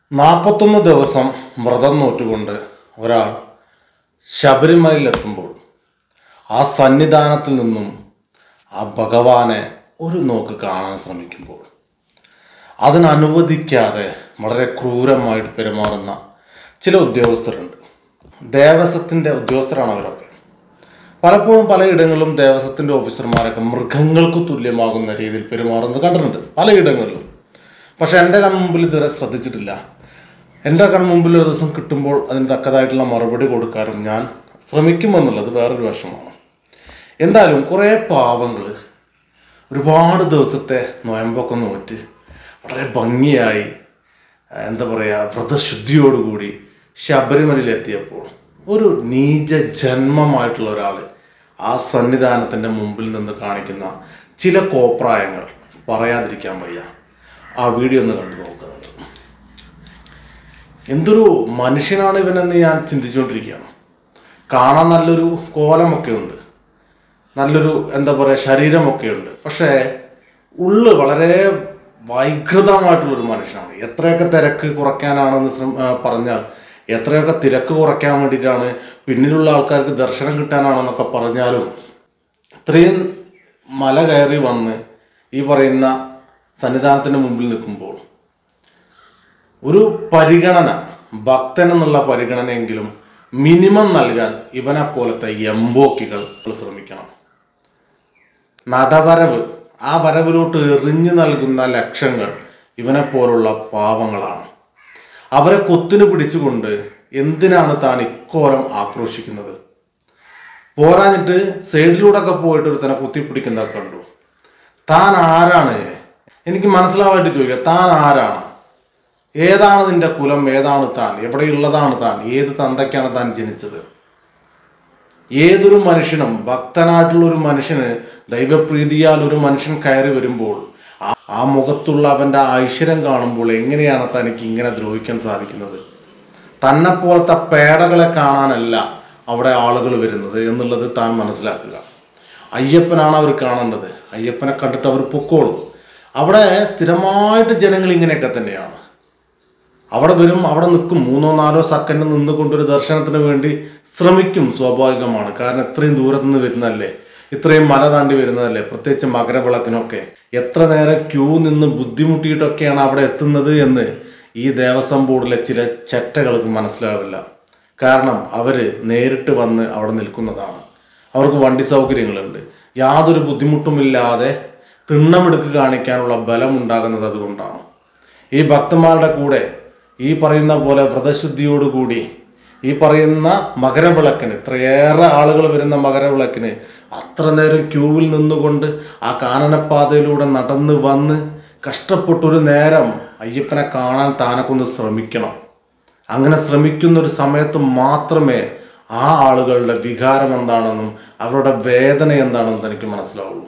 നാൽപ്പത്തൊന്ന് ദിവസം വ്രതം നോറ്റുകൊണ്ട് ഒരാൾ ശബരിമലയിലെത്തുമ്പോൾ ആ സന്നിധാനത്തിൽ നിന്നും ആ ഭഗവാനെ ഒരു നോക്ക് കാണാൻ ശ്രമിക്കുമ്പോൾ അതിനനുവദിക്കാതെ വളരെ ക്രൂരമായിട്ട് പെരുമാറുന്ന ചില ഉദ്യോഗസ്ഥരുണ്ട് ദേവസ്വത്തിൻ്റെ ഉദ്യോഗസ്ഥരാണ് അവരൊക്കെ പലപ്പോഴും പലയിടങ്ങളിലും ദേവസ്വത്തിൻ്റെ ഓഫീസർമാരൊക്കെ മൃഗങ്ങൾക്ക് തുല്യമാകുന്ന രീതിയിൽ പെരുമാറുന്നത് കണ്ടിട്ടുണ്ട് പലയിടങ്ങളിലും പക്ഷെ എൻ്റെ കൺമുമ്പിൽ ഇതുവരെ ശ്രദ്ധിച്ചിട്ടില്ല എൻ്റെ കൺമുമ്പിൽ ഒരു ദിവസം കിട്ടുമ്പോൾ അതിന് തക്കതായിട്ടുള്ള മറുപടി കൊടുക്കാനും ഞാൻ ശ്രമിക്കുമെന്നുള്ളത് വേറൊരു വശമാണ് എന്തായാലും കുറേ പാവങ്ങൾ ഒരുപാട് ദിവസത്തെ നോയമ്പൊക്കെ നോറ്റ് വളരെ ഭംഗിയായി എന്താ പറയുക വ്രതശുദ്ധിയോടുകൂടി ശബരിമലയിലെത്തിയപ്പോൾ ഒരു നീച ജന്മമായിട്ടുള്ള ഒരാൾ ആ സന്നിധാനത്തിൻ്റെ മുമ്പിൽ നിന്ന് കാണിക്കുന്ന ചില കോപ്രായങ്ങൾ പറയാതിരിക്കാൻ വയ്യ ആ വീഡിയോ ഒന്ന് കണ്ടു നോക്കുക എന്തൊരു മനുഷ്യനാണ് ഇവനെന്ന് ഞാൻ ചിന്തിച്ചുകൊണ്ടിരിക്കുകയാണ് കാണാൻ നല്ലൊരു കോലമൊക്കെ ഉണ്ട് നല്ലൊരു എന്താ പറയുക ശരീരമൊക്കെ ഉണ്ട് പക്ഷേ ഉള്ളു വളരെ വൈകൃതമായിട്ടുള്ളൊരു മനുഷ്യനാണ് എത്രയൊക്കെ തിരക്ക് കുറയ്ക്കാനാണെന്ന് ശ്രമ ആ, പറഞ്ഞാൽ എത്രയൊക്കെ തിരക്ക് കുറയ്ക്കാൻ വേണ്ടിയിട്ടാണ് പിന്നിലുള്ള ആൾക്കാർക്ക് ദർശനം കിട്ടാനാണെന്നൊക്കെ പറഞ്ഞാലും ഇത്രയും മല കയറി വന്ന് ഈ പറയുന്ന സന്നിധാനത്തിൻ്റെ മുമ്പിൽ നിൽക്കുമ്പോൾ ഒരു പരിഗണന ഭക്തൻ എന്നുള്ള പരിഗണനയെങ്കിലും മിനിമം നൽകാൻ ഇവനെ പോലത്തെ എംബോക്കികൾ ശ്രമിക്കണം നടവരവ് ആ വരവിലോട്ട് എറിഞ്ഞു നൽകുന്ന ലക്ഷങ്ങൾ ഇവനെ പോലുള്ള പാവങ്ങളാണ് അവരെ കൊത്തിനു പിടിച്ചുകൊണ്ട് എന്തിനാണ് താൻ ഇക്കോലം ആക്രോശിക്കുന്നത് പോരാഞ്ഞിട്ട് സൈഡിലൂടെ ഒക്കെ പോയിട്ട് ഒരുത്തനെ കുത്തിപ്പിടിക്കുന്നതൊക്കെ കണ്ടു താൻ ആരാണ് എനിക്ക് മനസ്സിലാവായിട്ട് ചോദിക്കുക താൻ ആരാണ് ഏതാണ് നിന്റെ കുലം ഏതാണ് താൻ എവിടെയുള്ളതാണ് താൻ ഏത് തന്തയ്ക്കാണ് താൻ ജനിച്ചത് ഏതൊരു മനുഷ്യനും ഭക്തനായിട്ടുള്ള ഒരു മനുഷ്യന് ദൈവപ്രീതിയാൽ ഒരു മനുഷ്യൻ കയറി വരുമ്പോൾ ആ- ആ മുഖത്തുള്ള അവൻ്റെ ഐശ്വര്യം കാണുമ്പോൾ എങ്ങനെയാണ് തനിക്ക് ഇങ്ങനെ ദ്രോഹിക്കാൻ സാധിക്കുന്നത് തന്നെ പോലത്തെ പേടകളെ കാണാനല്ല അവിടെ ആളുകൾ വരുന്നത് എന്നുള്ളത് താൻ മനസ്സിലാക്കുക അയ്യപ്പനാണ് അവർ കാണേണ്ടത് അയ്യപ്പനെ കണ്ടിട്ട് അവർ പൊക്കോളും അവിടെ സ്ഥിരമായിട്ട് ജനങ്ങൾ ഇങ്ങനെയൊക്കെ തന്നെയാണ് അവിടെ വരും അവിടെ നിൽക്കും മൂന്നോ നാലോ സെക്കൻഡ് നിന്നുകൊണ്ടൊരു ദർശനത്തിന് വേണ്ടി ശ്രമിക്കും സ്വാഭാവികമാണ് കാരണം ഇത്രയും ദൂരത്ത് നിന്ന് വരുന്നതല്ലേ ഇത്രയും മല താണ്ടി വരുന്നതല്ലേ പ്രത്യേകിച്ച് മകരവിളക്കിനൊക്കെ എത്ര നേരം ക്യൂ നിന്ന് ബുദ്ധിമുട്ടിയിട്ടൊക്കെയാണ് അവിടെ എത്തുന്നത് എന്ന് ഈ ദേവസ്വം ബോർഡിലെ ചില ചെറ്റകൾക്ക് മനസ്സിലാവില്ല കാരണം അവർ നേരിട്ട് വന്ന് അവിടെ നിൽക്കുന്നതാണ് അവർക്ക് വണ്ടി സൗകര്യങ്ങളുണ്ട് യാതൊരു ബുദ്ധിമുട്ടുമില്ലാതെ തിണ്ണമെടുക്ക് കാണിക്കാനുള്ള ബലം ഉണ്ടാകുന്നത് അതുകൊണ്ടാണ് ഈ ഭക്തന്മാരുടെ കൂടെ ഈ പറയുന്ന പോലെ വ്രതശുദ്ധിയോടുകൂടി ഈ പറയുന്ന മകരവിളക്കിന് ഇത്രയേറെ ആളുകൾ വരുന്ന മകരവിളക്കിന് അത്ര നേരം ക്യൂവിൽ നിന്നുകൊണ്ട് ആ കാനനപ്പാതയിലൂടെ നടന്ന് വന്ന് കഷ്ടപ്പെട്ടൊരു നേരം അയ്യപ്പനെ കാണാൻ താനൊക്കൊന്ന് ശ്രമിക്കണം അങ്ങനെ ശ്രമിക്കുന്ന ഒരു സമയത്ത് മാത്രമേ ആ ആളുകളുടെ വികാരം എന്താണെന്നും അവരുടെ വേദന എന്താണെന്നും തനിക്ക് മനസ്സിലാവുള്ളൂ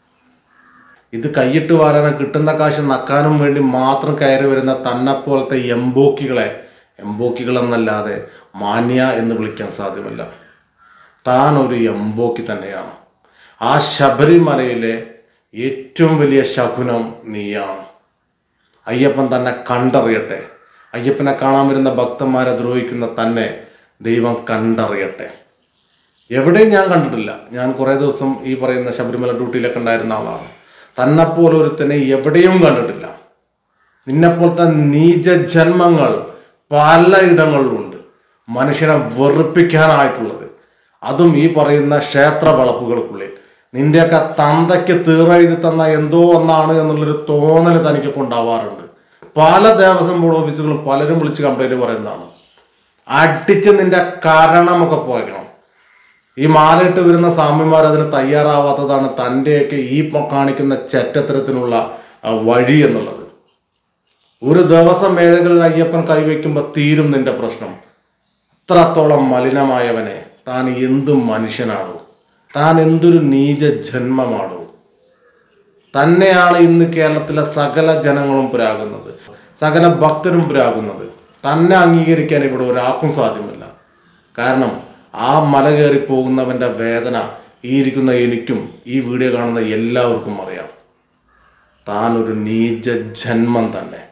ഇത് കൈയിട്ട് വാരാനും കിട്ടുന്ന കാശ് നക്കാനും വേണ്ടി മാത്രം കയറി വരുന്ന തന്നെ പോലത്തെ എംബോക്കികളെ എംബോക്കികൾ എന്നല്ലാതെ മാന്യ എന്ന് വിളിക്കാൻ സാധ്യമല്ല താൻ ഒരു എംബോക്കി തന്നെയാണ് ആ ശബരിമലയിലെ ഏറ്റവും വലിയ ശകുനം നീയാണ് അയ്യപ്പൻ തന്നെ കണ്ടറിയട്ടെ അയ്യപ്പനെ കാണാൻ വരുന്ന ഭക്തന്മാരെ ദ്രോഹിക്കുന്ന തന്നെ ദൈവം കണ്ടറിയട്ടെ എവിടെയും ഞാൻ കണ്ടിട്ടില്ല ഞാൻ കുറേ ദിവസം ഈ പറയുന്ന ശബരിമല ഡ്യൂട്ടിയിലൊക്കെ ഉണ്ടായിരുന്ന ആളാണ് തന്നെപ്പോലെ ഒരുത്തനെ എവിടെയും കണ്ടിട്ടില്ല നിന്നെപ്പോലത്തെ നീച ജന്മങ്ങൾ പലയിടങ്ങളിലുണ്ട് മനുഷ്യനെ വെറുപ്പിക്കാനായിട്ടുള്ളത് അതും ഈ പറയുന്ന ക്ഷേത്ര വളപ്പുകൾക്കുള്ളിൽ നിന്റെയൊക്കെ തന്തയ്ക്ക് തീറെഴുതി തന്ന എന്തോ ഒന്നാണ് എന്നുള്ളൊരു തോന്നൽ തനിക്ക് കൊണ്ടാവാറുണ്ട് പല ദേവസ്വം ബോർഡ് ഓഫീസുകളും പലരും വിളിച്ച് കംപ്ലൈന്റ് പറയുന്നതാണ് അടിച്ച് നിന്റെ കാരണമൊക്കെ പോയക്കണം ഈ മാലയിട്ട് വരുന്ന സ്വാമിമാർ അതിന് തയ്യാറാവാത്തതാണ് തൻ്റെയൊക്കെ ഈ പ- കാണിക്കുന്ന ചെറ്റത്തരത്തിനുള്ള ആ, വഴി എന്നുള്ളത് ഒരു ദിവസം ഏതെങ്കിലും അയ്യപ്പൻ കൈവയ്ക്കുമ്പോൾ തീരും നിന്റെ പ്രശ്നം അത്രത്തോളം മലിനമായവനെ താൻ എന്തു മനുഷ്യനാണോ താൻ എന്തൊരു നീച ജന്മമാണോ തന്നെയാണ് ഇന്ന് കേരളത്തിലെ സകല ജനങ്ങളും പുരാകുന്നത് സകല ഭക്തരും പുരാകുന്നത് തന്നെ അംഗീകരിക്കാൻ ഇവിടെ ഒരാൾക്കും സാധ്യമല്ല കാരണം ആ മല കയറി പോകുന്നവൻ്റെ വേദന ഈ ഇരിക്കുന്ന എനിക്കും ഈ വീഡിയോ കാണുന്ന എല്ലാവർക്കും അറിയാം താൻ ഒരു നീച ജന്മം തന്നെ